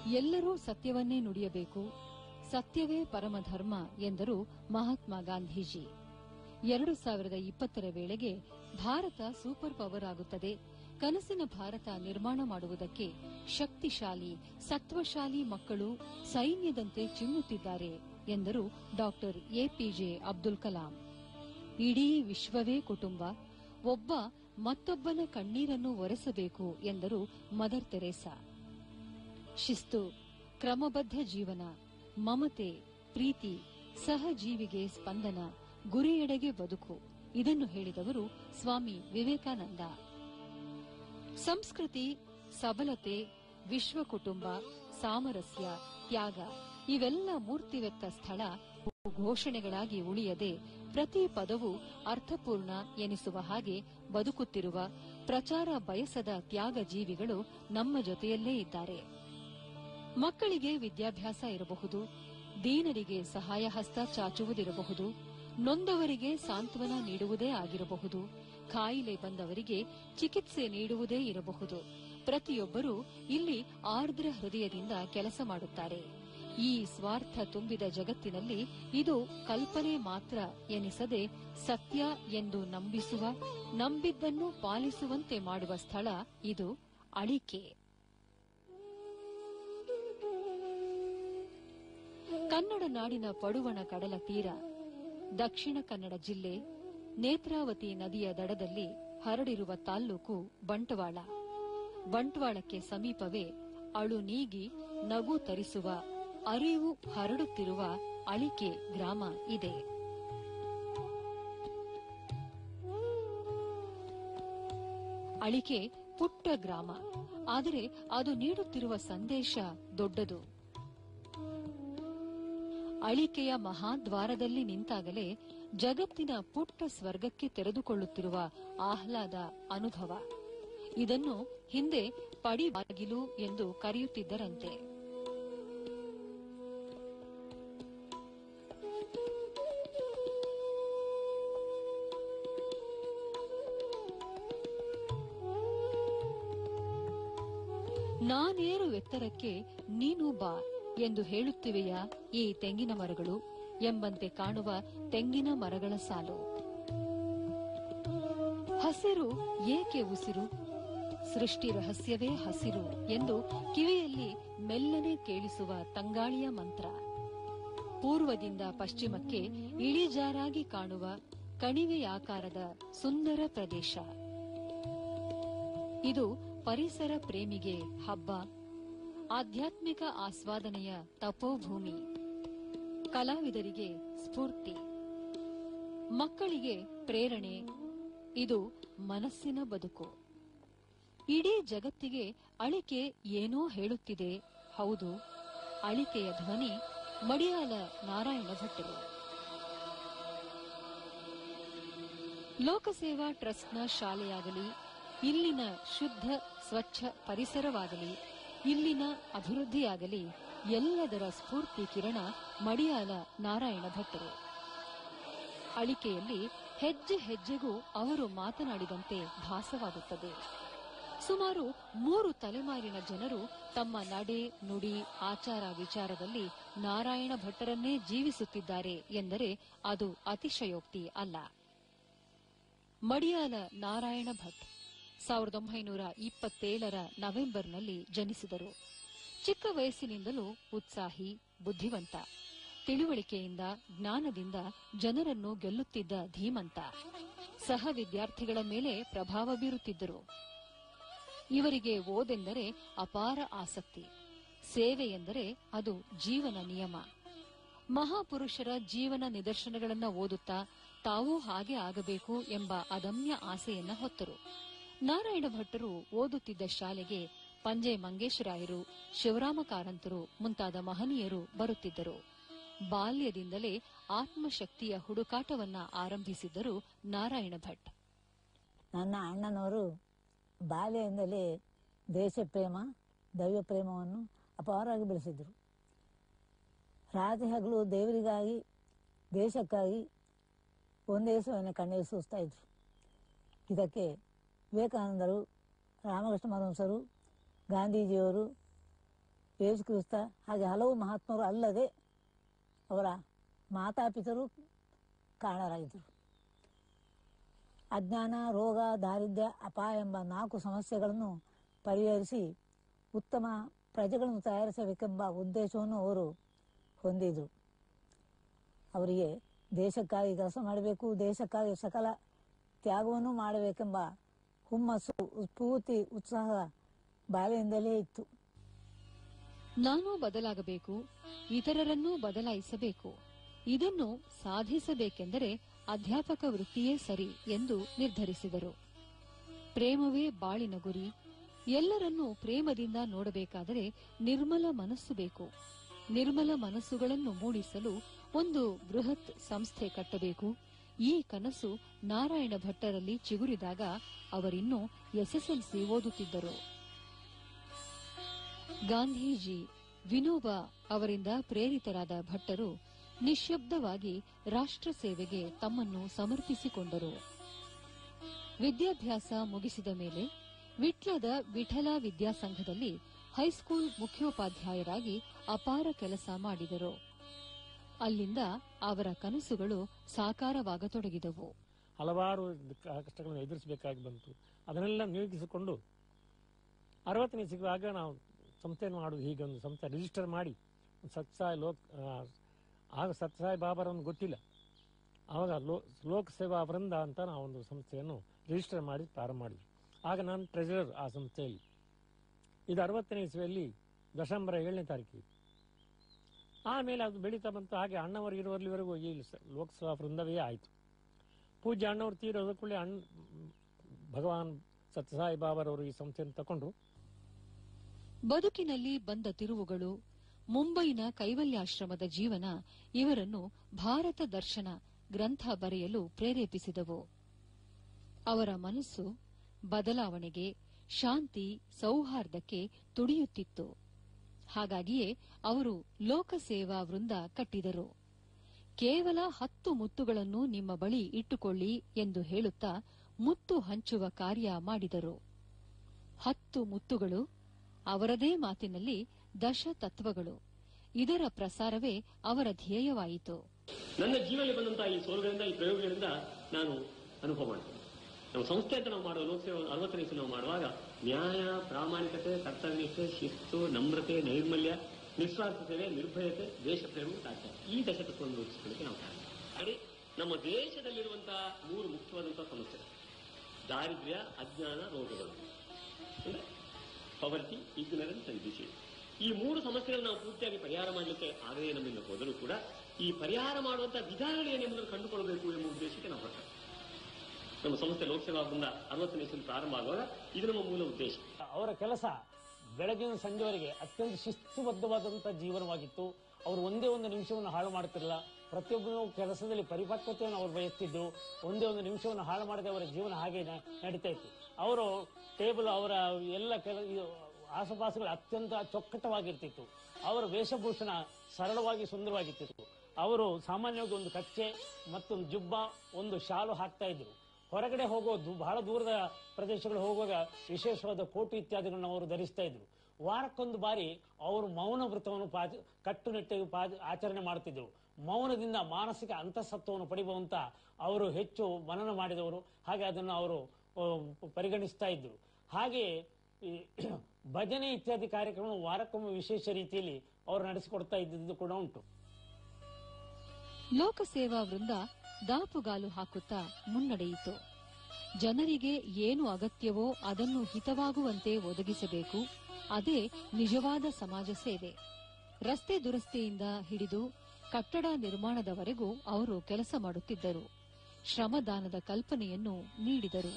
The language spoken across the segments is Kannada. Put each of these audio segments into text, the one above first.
ಎಲ್ಲರೂ ಸತ್ಯವನ್ನೇ ನುಡಿಯಬೇಕು ಸತ್ಯವೇ ಪರಮಧರ್ಮ ಎಂದರು ಮಹಾತ್ಮ ಗಾಂಧೀಜಿ ಎರಡು ಸಾವಿರದ ಇಪ್ಪತ್ತರ ವೇಳೆಗೆ ಭಾರತ ಸೂಪರ್ ಪವರ್ ಆಗುತ್ತದೆ ಕನಸಿನ ಭಾರತ ನಿರ್ಮಾಣ ಮಾಡುವುದಕ್ಕೆ ಶಕ್ತಿಶಾಲಿ ಸತ್ವಶಾಲಿ ಮಕ್ಕಳು ಸೈನ್ಯದಂತೆ ಚಿಮ್ಮುತ್ತಿದ್ದಾರೆ ಎಂದರು ಡಾಕ್ಟರ್ ಎಪಿಜೆ ಅಬ್ದುಲ್ ಕಲಾಂ ಇಡೀ ವಿಶ್ವವೇ ಕುಟುಂಬ ಒಬ್ಬ ಮತ್ತೊಬ್ಬನ ಕಣ್ಣೀರನ್ನು ಒರೆಸಬೇಕು ಎಂದರು ಮದರ್ ತೆರೇಸಾ ಶಿಸ್ತು ಕ್ರಮಬದ್ಧ ಜೀವನ ಮಮತೆ ಪ್ರೀತಿ ಸಹಜೀವಿಗೆ ಸ್ಪಂದನ ಗುರಿಯೆಡೆಗೆ ಬದುಕು ಇದನ್ನು ಹೇಳಿದವರು ಸ್ವಾಮಿ ವಿವೇಕಾನಂದ ಸಂಸ್ಕೃತಿ ಸಬಲತೆ ವಿಶ್ವ ಕುಟುಂಬ ಸಾಮರಸ್ಯ ತ್ಯಾಗ ಇವೆಲ್ಲ ಮೂರ್ತಿವೆತ್ತ ಸ್ಥಳ ಘೋಷಣೆಗಳಾಗಿ ಉಳಿಯದೆ ಪ್ರತಿ ಪದವು ಅರ್ಥಪೂರ್ಣ ಎನಿಸುವ ಹಾಗೆ ಬದುಕುತ್ತಿರುವ ಪ್ರಚಾರ ಬಯಸದ ತ್ಯಾಗ ಜೀವಿಗಳು ನಮ್ಮ ಜೊತೆಯಲ್ಲೇ ಇದ್ದಾರೆ ಮಕ್ಕಳಿಗೆ ವಿದ್ಯಾಭ್ಯಾಸ ಇರಬಹುದು ದೀನರಿಗೆ ಸಹಾಯ ಹಸ್ತ ಚಾಚುವುದಿರಬಹುದು ನೊಂದವರಿಗೆ ಸಾಂತ್ವನ ನೀಡುವುದೇ ಆಗಿರಬಹುದು ಕಾಯಿಲೆ ಬಂದವರಿಗೆ ಚಿಕಿತ್ಸೆ ನೀಡುವುದೇ ಇರಬಹುದು ಪ್ರತಿಯೊಬ್ಬರೂ ಇಲ್ಲಿ ಆರ್ದ್ರ ಹೃದಯದಿಂದ ಕೆಲಸ ಮಾಡುತ್ತಾರೆ ಈ ಸ್ವಾರ್ಥ ತುಂಬಿದ ಜಗತ್ತಿನಲ್ಲಿ ಇದು ಕಲ್ಪನೆ ಮಾತ್ರ ಎನಿಸದೆ ಸತ್ಯ ಎಂದು ನಂಬಿಸುವ ನಂಬಿದ್ದನ್ನು ಪಾಲಿಸುವಂತೆ ಮಾಡುವ ಸ್ಥಳ ಇದು ಅಳಿಕೆ ಕನ್ನಡ ನಾಡಿನ ಪಡುವಣ ಕಡಲ ತೀರ ದಕ್ಷಿಣ ಕನ್ನಡ ಜಿಲ್ಲೆ ನೇತ್ರಾವತಿ ನದಿಯ ದಡದಲ್ಲಿ ಹರಡಿರುವ ತಾಲ್ಲೂಕು ಬಂಟ್ವಾಳ ಬಂಟ್ವಾಳಕ್ಕೆ ಸಮೀಪವೇ ಅಳು ನೀಗಿ ನಗು ತರಿಸುವ ಅರಿವು ಹರಡುತ್ತಿರುವ ಅಳಿಕೆ ಗ್ರಾಮ ಇದೆ ಅಳಿಕೆ ಪುಟ್ಟ ಗ್ರಾಮ ಆದರೆ ಅದು ನೀಡುತ್ತಿರುವ ಸಂದೇಶ ದೊಡ್ಡದು ಅಳಿಕೆಯ ಮಹಾದ್ವಾರದಲ್ಲಿ ನಿಂತಾಗಲೇ ಜಗತ್ತಿನ ಪುಟ್ಟ ಸ್ವರ್ಗಕ್ಕೆ ತೆರೆದುಕೊಳ್ಳುತ್ತಿರುವ ಆಹ್ಲಾದ ಅನುಭವ ಇದನ್ನು ಹಿಂದೆ ಪಡಿಬಾಗಿಲು ಎಂದು ಕರೆಯುತ್ತಿದ್ದರಂತೆ ನಾನೇರು ಎತ್ತರಕ್ಕೆ ನೀನು ಬಾ ಎಂದು ಹೇಳುತ್ತಿವೆಯಾ ಈ ತೆಂಗಿನ ಮರಗಳು ಎಂಬಂತೆ ಕಾಣುವ ತೆಂಗಿನ ಮರಗಳ ಸಾಲು ಹಸಿರು ಏಕೆ ಉಸಿರು ಸೃಷ್ಟಿ ರಹಸ್ಯವೇ ಹಸಿರು ಎಂದು ಕಿವಿಯಲ್ಲಿ ಮೆಲ್ಲನೆ ಕೇಳಿಸುವ ತಂಗಾಳಿಯ ಮಂತ್ರ ಪೂರ್ವದಿಂದ ಪಶ್ಚಿಮಕ್ಕೆ ಇಳಿಜಾರಾಗಿ ಕಾಣುವ ಕಣಿವೆಯಾಕಾರದ ಸುಂದರ ಪ್ರದೇಶ ಇದು ಪರಿಸರ ಪ್ರೇಮಿಗೆ ಹಬ್ಬ ಆಧ್ಯಾತ್ಮಿಕ ಆಸ್ವಾದನೆಯ ತಪೋಭೂಮಿ ಕಲಾವಿದರಿಗೆ ಸ್ಫೂರ್ತಿ ಮಕ್ಕಳಿಗೆ ಪ್ರೇರಣೆ ಇದು ಮನಸ್ಸಿನ ಬದುಕು ಇಡೀ ಜಗತ್ತಿಗೆ ಅಳಿಕೆ ಏನೋ ಹೇಳುತ್ತಿದೆ ಹೌದು ಅಳಿಕೆಯ ಧ್ವನಿ ಮಡಿಯಾಲ ನಾರಾಯಣ ಭಟ್ಟರು ಲೋಕಸೇವಾ ಟ್ರಸ್ಟ್ನ ಶಾಲೆಯಾಗಲಿ ಇಲ್ಲಿನ ಶುದ್ಧ ಸ್ವಚ್ಛ ಪರಿಸರವಾಗಲಿ ಇಲ್ಲಿನ ಅಭಿವೃದ್ಧಿಯಾಗಲಿ ಎಲ್ಲದರ ಸ್ಫೂರ್ತಿ ಕಿರಣ ಮಡಿಯಾಲ ನಾರಾಯಣ ಭಟ್ಟರು ಅಳಿಕೆಯಲ್ಲಿ ಹೆಜ್ಜೆ ಹೆಜ್ಜೆಗೂ ಅವರು ಮಾತನಾಡಿದಂತೆ ಭಾಸವಾಗುತ್ತದೆ ಸುಮಾರು ಮೂರು ತಲೆಮಾರಿನ ಜನರು ತಮ್ಮ ನಡೆ ನುಡಿ ಆಚಾರ ವಿಚಾರದಲ್ಲಿ ನಾರಾಯಣ ಭಟ್ಟರನ್ನೇ ಜೀವಿಸುತ್ತಿದ್ದಾರೆ ಎಂದರೆ ಅದು ಅತಿಶಯೋಕ್ತಿ ಅಲ್ಲ ಮಡಿಯಾಲ ನಾರಾಯಣ ಭಟ್ ಸಾವಿರದ ಒಂಬೈನೂರ ಇಪ್ಪತ್ತೇಳರ ನವೆಂಬರ್ನಲ್ಲಿ ಜನಿಸಿದರು ಚಿಕ್ಕ ವಯಸ್ಸಿನಿಂದಲೂ ಉತ್ಸಾಹಿ ಬುದ್ಧಿವಂತ ತಿಳುವಳಿಕೆಯಿಂದ ಜ್ಞಾನದಿಂದ ಜನರನ್ನು ಗೆಲ್ಲುತ್ತಿದ್ದ ಧೀಮಂತ ಸಹ ವಿದ್ಯಾರ್ಥಿಗಳ ಮೇಲೆ ಪ್ರಭಾವ ಬೀರುತ್ತಿದ್ದರು ಇವರಿಗೆ ಓದೆಂದರೆ ಅಪಾರ ಆಸಕ್ತಿ ಸೇವೆ ಎಂದರೆ ಅದು ಜೀವನ ನಿಯಮ ಮಹಾಪುರುಷರ ಜೀವನ ನಿದರ್ಶನಗಳನ್ನ ಓದುತ್ತಾ ತಾವೂ ಹಾಗೆ ಆಗಬೇಕು ಎಂಬ ಅದಮ್ಯ ಆಸೆಯನ್ನ ಹೊತ್ತರು ನಾರಾಯಣ ಭಟ್ಟರು ಓದುತ್ತಿದ್ದ ಶಾಲೆಗೆ ಪಂಜೆ ಮಂಗೇಶರಾಯರು ಶಿವರಾಮ ಕಾರಂತರು ಮುಂತಾದ ಮಹನೀಯರು ಬರುತ್ತಿದ್ದರು ಬಾಲ್ಯದಿಂದಲೇ ಆತ್ಮಶಕ್ತಿಯ ಹುಡುಕಾಟವನ್ನ ಆರಂಭಿಸಿದ್ದರು ನಾರಾಯಣ ಭಟ್ ನನ್ನ ಅಣ್ಣನವರು ಬಾಲ್ಯದಿಂದಲೇ ದೇಶ ಪ್ರೇಮ ದೈವ ಪ್ರೇಮವನ್ನು ಅಪಾರವಾಗಿ ಬೆಳೆಸಿದ್ರು ರಾತ್ರಿ ಹಗಲು ದೇವರಿಗಾಗಿ ದೇಶಕ್ಕಾಗಿ ಒಂದೇ ಸವನ್ನ ಕಣ್ಣೀರು ಸೂಸ್ತಾ ಇದ್ರು ಇದಕ್ಕೆ ವಿವೇಕಾನಂದರು ರಾಮಕೃಷ್ಣ ಪರಮಹಂಸರು ಗಾಂಧೀಜಿಯವರು ಯೇಸು ಕ್ರಿಸ್ತ ಹಾಗೆ ಹಲವು ಮಹಾತ್ಮರು ಅಲ್ಲದೆ ಅವರ ಮಾತಾಪಿತರು ಕಾರಣರಾಗಿದ್ದರು ಅಜ್ಞಾನ ರೋಗ ದಾರಿದ್ರ್ಯ ಅಪಾಯ ಎಂಬ ನಾಲ್ಕು ಸಮಸ್ಯೆಗಳನ್ನು ಪರಿಹರಿಸಿ ಉತ್ತಮ ಪ್ರಜೆಗಳನ್ನು ತಯಾರಿಸಬೇಕೆಂಬ ಉದ್ದೇಶವನ್ನು ಅವರು ಹೊಂದಿದರು ಅವರಿಗೆ ದೇಶಕ್ಕಾಗಿ ಕೆಲಸ ಮಾಡಬೇಕು ದೇಶಕ್ಕಾಗಿ ಸಕಲ ತ್ಯಾಗವನ್ನು ಮಾಡಬೇಕೆಂಬ ಹುಮ್ಮಸ್ಸು ಸ್ಫೂರ್ತಿ ಉತ್ಸಾಹ ಬಾಲ್ಯದಿಂದಲೇ ಇತ್ತು ನಾನು ಬದಲಾಗಬೇಕು ಇತರರನ್ನೂ ಬದಲಾಯಿಸಬೇಕು ಇದನ್ನು ಸಾಧಿಸಬೇಕೆಂದರೆ ಅಧ್ಯಾಪಕ ವೃತ್ತಿಯೇ ಸರಿ ಎಂದು ನಿರ್ಧರಿಸಿದರು ಪ್ರೇಮವೇ ಬಾಳಿನ ಗುರಿ ಎಲ್ಲರನ್ನೂ ಪ್ರೇಮದಿಂದ ನೋಡಬೇಕಾದರೆ ನಿರ್ಮಲ ಮನಸ್ಸು ಬೇಕು ನಿರ್ಮಲ ಮನಸ್ಸುಗಳನ್ನು ಮೂಡಿಸಲು ಒಂದು ಬೃಹತ್ ಸಂಸ್ಥೆ ಕಟ್ಟಬೇಕು ಈ ಕನಸು ನಾರಾಯಣ ಭಟ್ಟರಲ್ಲಿ ಚಿಗುರಿದಾಗ ಅವರಿನ್ನೂ ಎಸ್ಎಸ್ಎಲ್ಸಿ ಓದುತ್ತಿದ್ದರು ಗಾಂಧೀಜಿ ವಿನೋಬ ಅವರಿಂದ ಪ್ರೇರಿತರಾದ ಭಟ್ಟರು ನಿಶ್ಶಬ್ದವಾಗಿ ರಾಷ್ಟ್ರ ಸೇವೆಗೆ ತಮ್ಮನ್ನು ಸಮರ್ಪಿಸಿಕೊಂಡರು ವಿದ್ಯಾಭ್ಯಾಸ ಮುಗಿಸಿದ ಮೇಲೆ ವಿಟ್ಲದ ವಿಠಲ ವಿದ್ಯಾಸಂಘದಲ್ಲಿ ಹೈಸ್ಕೂಲ್ ಮುಖ್ಯೋಪಾಧ್ಯಾಯರಾಗಿ ಅಪಾರ ಕೆಲಸ ಮಾಡಿದರು ಅಲ್ಲಿಂದ ಅವರ ಕನಸುಗಳು ಸಾಕಾರವಾಗತೊಡಗಿದವು ಹಲವಾರು ಕ- ಕಷ್ಟಗಳನ್ನು ಎದುರಿಸಬೇಕಾಗಿ ಬಂತು ಅದನ್ನೆಲ್ಲ ನೀಗಿಸಿಕೊಂಡು ಅರವತ್ತನೇ ಸಿಗುವಾಗ ನಾವು ಸಂಸ್ಥೆಯನ್ನು ಮಾಡುವುದು ಹೀಗೆ ಒಂದು ಸಂಸ್ಥೆ ರಿಜಿಸ್ಟರ್ ಮಾಡಿ ಒಂದು ಸತ್ಸಾಯಿ ಲೋಕ್ ಆ, ಆಗ ಸತ್ಸಾಯಿ ಬಾಬರನ್ನು ಗೊತ್ತಿಲ್ಲ ಆವಾಗ ಲೋ ಲೋಕ ಸೇವಾ ವೃಂದ ಅಂತ ನಾವು ಒಂದು ಸಂಸ್ಥೆಯನ್ನು ರಿಜಿಸ್ಟರ್ ಮಾಡಿ ಪ್ರಾರಂಭ ಮಾಡಿದ್ವಿ ಆಗ ನಾನು ಟ್ರೆಜರರ್ ಆ ಸಂಸ್ಥೆಯಲ್ಲಿ ಇದು ಅರವತ್ತನೇ ಇಸ್ವಿಯಲ್ಲಿ ದಶಂಬರ ಏಳನೇ ತಾರೀಕಿಗೆ ಆಮೇಲೆ ಅದು ಬೆಳೀತಾ ಬಂತು ಹಾಗೆ ಅಣ್ಣವರು ಇರುವಲ್ಲಿವರೆಗೂ ಈ ಸ- ಲೋಕಸಭಾ ವೃಂದವೇ ಆಯಿತು ಪೂಜ್ಯ ಅಣ್ಣವ್ರು ತೀರೋದ ಕೂಡಲೇ ಅಣ್ಣ ಭಗವಾನ್ ಸತ್ಯಸಾಯಿ ಬಾಬರವರು ಈ ಸಂಸ್ಥೆಯನ್ನು ತಗೊಂಡ್ರು ಬದುಕಿನಲ್ಲಿ ಬಂದ ತಿರುವುಗಳು ಮುಂಬೈನ ಕೈವಲ್ಯಾಶ್ರಮದ ಜೀವನ ಇವರನ್ನು ಭಾರತ ದರ್ಶನ ಗ್ರಂಥ ಬರೆಯಲು ಪ್ರೇರೇಪಿಸಿದವು ಅವರ ಮನಸ್ಸು ಬದಲಾವಣೆಗೆ ಶಾಂತಿ ಸೌಹಾರ್ದಕ್ಕೆ ತುಡಿಯುತ್ತಿತ್ತು ಹಾಗಾಗಿಯೇ ಅವರು ಲೋಕಸೇವಾ ವೃಂದ ಕಟ್ಟಿದರು ಕೇವಲ ಹತ್ತು ಮುತ್ತುಗಳನ್ನು ನಿಮ್ಮ ಬಳಿ ಇಟ್ಟುಕೊಳ್ಳಿ ಎಂದು ಹೇಳುತ್ತಾ ಮುತ್ತು ಹಂಚುವ ಕಾರ್ಯ ಮಾಡಿದರು ಹತ್ತು ಮುತ್ತುಗಳು ಅವರದೇ ಮಾತಿನಲ್ಲಿ ದಶ ತತ್ವಗಳು ಇದರ ಪ್ರಸಾರವೇ ಅವರ ಧ್ಯೇಯವಾಯಿತು ನನ್ನ ಜೀವನದಲ್ಲಿ ಬಂದಂತಹ ಈ ಸೋಲುಗಳಿಂದ ಈ ಪ್ರಯೋಗಗಳಿಂದ ನಾನು ಅನುಭವ ಮಾಡ್ತೇನೆ ನಮ್ಮ ಸಂಸ್ಥೆ ಅಂತ ನಾವು ಮಾಡುವ ಲೋಕಸೇವೆ ಅರವತ್ತನೇ ಇಸ್ವಿ ನಾವು ಮಾಡುವಾಗ ನ್ಯಾಯ ಪ್ರಾಮಾಣಿಕತೆ ಕರ್ತವ್ಯನಿಷ್ಠೆ ಶಿಸ್ತು ನಮ್ರತೆ ನೈರ್ಮಲ್ಯ ನಿಸ್ವಾರ್ಥ ಸೇವೆ ನಿರ್ಭಯತೆ ದೇಶ ಪ್ರೇಮ ಸಾಧ್ಯ ಈ ದಶಕತ್ವವನ್ನು ರೂಪಿಸಿಕೊಳ್ಳಿಕ್ಕೆ ನಾವು ಕಾರಣ ಅಡಿ ನಮ್ಮ ದೇಶದಲ್ಲಿರುವಂತಹ ಮೂರು ಮುಖ್ಯವಾದಂತಹ ಸಮಸ್ಯೆಗಳು ದಾರಿದ್ರ್ಯ ಅಜ್ಞಾನ ರೋಗಗಳು ಪವರ್ಟಿ ಇಗ್ನರೆನ್ಸ್ ಅಂಡ್ ಡಿಸೀಸ್ ಈ ಮೂರು ಸಮಸ್ಯೆಗಳನ್ನು ನಾವು ಪೂರ್ತಿಯಾಗಿ ಪರಿಹಾರ ಮಾಡಲಿಕ್ಕೆ ಆಗದೇ ನಮ್ಮಿಂದ ಹೋದರೂ ಕೂಡ ಈ ಪರಿಹಾರ ಮಾಡುವಂತಹ ವಿಧಾನಗಳು ಏನೆಂಬುದನ್ನು ಕಂಡುಕೊಳ್ಳಬೇಕು ಎಂಬ ಉದ್ದೇಶಕ್ಕೆ ನಾವು ಹೊರಟ ನಮ್ಮ ಸಂಸ್ಥೆ ಲೋಕಸೇವಾ ವೃಂದ ಅರವತ್ತನೇ ಇಸ್ವಿ ಪ್ರಾರಂಭ ಆಗುವಾಗ ಇದು ನಮ್ಮ ಮೂಲ ಉದ್ದೇಶ ಅವರ ಕೆಲಸ ಬೆಳಗಿನ ಸಂಜೆವರೆಗೆ ಅತ್ಯಂತ ಶಿಸ್ತುಬದ್ಧವಾದಂತಹ ಜೀವನವಾಗಿತ್ತು ಅವರು ಒಂದೇ ಒಂದು ನಿಮಿಷವನ್ನು ಹಾಳು ಮಾಡುತ್ತಿರಲಿಲ್ಲ ಪ್ರತಿಯೊಬ್ಬರು ಕೆಲಸದಲ್ಲಿ ಪರಿಪಕ್ವತೆಯನ್ನು ಅವರು ಬಯಸ್ತಿದ್ರು ಒಂದೇ ಒಂದು ನಿಮಿಷವನ್ನು ಹಾಳು ಮಾಡದೆ ಅವರ ಜೀವನ ಹಾಗೆ ನ- ನಡೀತಾ ಇತ್ತು ಅವರು ಟೇಬಲ್ ಅವರ ಎಲ್ಲ ಕೆಲ ಇದು ಆಸುಪಾಸುಗಳು ಅತ್ಯಂತ ಚೊಕ್ಕಟವಾಗಿರ್ತಿತ್ತು ಅವರ ವೇಷಭೂಷಣ ಸರಳವಾಗಿ ಸುಂದರವಾಗಿರ್ತಿತ್ತು ಅವರು ಸಾಮಾನ್ಯವಾಗಿ ಒಂದು ಕಚ್ಚೆ ಮತ್ತೊಂದು ಜುಬ್ಬ ಒಂದು ಶಾಲು ಹಾಕ್ತಾ ಇದ್ರು ಹೊರಗಡೆ ಹೋಗೋ ದೂ- ಬಹಳ ದೂರದ ಪ್ರದೇಶಗಳು ಹೋಗುವಾಗ ವಿಶೇಷವಾದ ಕೋಟು ಇತ್ಯಾದಿಗಳನ್ನು ಅವರು ಧರಿಸ್ತಾ ಇದ್ರು ವಾರಕ್ಕೊಂದು ಬಾರಿ ಅವರು ಮೌನ ವ್ರತವನ್ನು ಪಾ- ಕಟ್ಟುನಿಟ್ಟಾಗಿ ಪಾ- ಆಚರಣೆ ಮಾಡುತ್ತಿದ್ದರು ಮೌನದಿಂದ ಮಾನಸಿಕ ಅಂತಸತ್ವವನ್ನು ಪಡಿಬಹುವಂತ ಅವರು ಹೆಚ್ಚು ಮನನ ಮಾಡಿದವರು ಹಾಗೆ ಅದನ್ನು ಅವರು ಆ, ಪರಿಗಣಿಸ್ತಾ ಇದ್ರು ಹಾಗೆ ಈ ಭಜನೆ ಇತ್ಯಾದಿ ಕಾರ್ಯಕ್ರಮ ವಾರಕ್ಕೊಮ್ಮೆ ವಿಶೇಷ ರೀತಿಯಲ್ಲಿ ಅವರು ನಡೆಸಿಕೊಡ್ತಾ ಇದ್ದಿದ್ದು ಕೂಡ ಉಂಟು ಲೋಕಸೇವಾ ವೃಂದ ದಾಪುಗಾಲು ಹಾಕುತ್ತಾ ಮುನ್ನಡೆಯಿತು ಜನರಿಗೆ ಏನು ಅಗತ್ಯವೋ ಅದನ್ನು ಹಿತವಾಗುವಂತೆ ಒದಗಿಸಬೇಕು ಅದೇ ನಿಜವಾದ ಸಮಾಜ ಸೇವೆ ರಸ್ತೆ ದುರಸ್ತಿಯಿಂದ ಹಿಡಿದು ಕಟ್ಟಡ ನಿರ್ಮಾಣದವರೆಗೂ ಅವರು ಕೆಲಸ ಮಾಡುತ್ತಿದ್ದರು ಶ್ರಮದಾನದ ಕಲ್ಪನೆಯನ್ನು ನೀಡಿದರು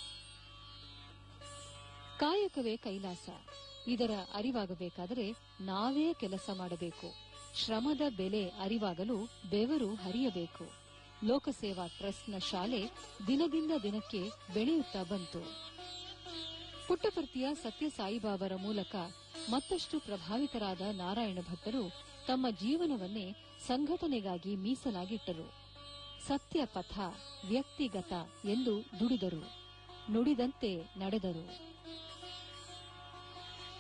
ಕಾಯಕವೇ ಕೈಲಾಸ ಇದರ ಅರಿವಾಗಬೇಕಾದರೆ ನಾವೇ ಕೆಲಸ ಮಾಡಬೇಕು ಶ್ರಮದ ಬೆಲೆ ಅರಿವಾಗಲು ಬೆವರು ಹರಿಯಬೇಕು ಲೋಕಸೇವಾ ಟ್ರಸ್ಟ್ನ ಶಾಲೆ ದಿನದಿಂದ ದಿನಕ್ಕೆ ಬೆಳೆಯುತ್ತಾ ಬಂತು ಪುಟ್ಟಪರ್ತಿಯ ಸತ್ಯ ಸಾಯಿಬಾಬರ ಮೂಲಕ ಮತ್ತಷ್ಟು ಪ್ರಭಾವಿತರಾದ ನಾರಾಯಣ ಭಟ್ಟರು ತಮ್ಮ ಜೀವನವನ್ನೇ ಸಂಘಟನೆಗಾಗಿ ಮೀಸಲಾಗಿಟ್ಟರು ಸತ್ಯ ಪಥ ವ್ಯಕ್ತಿಗತ ಎಂದು ದುಡಿದರು ನುಡಿದಂತೆ ನಡೆದರು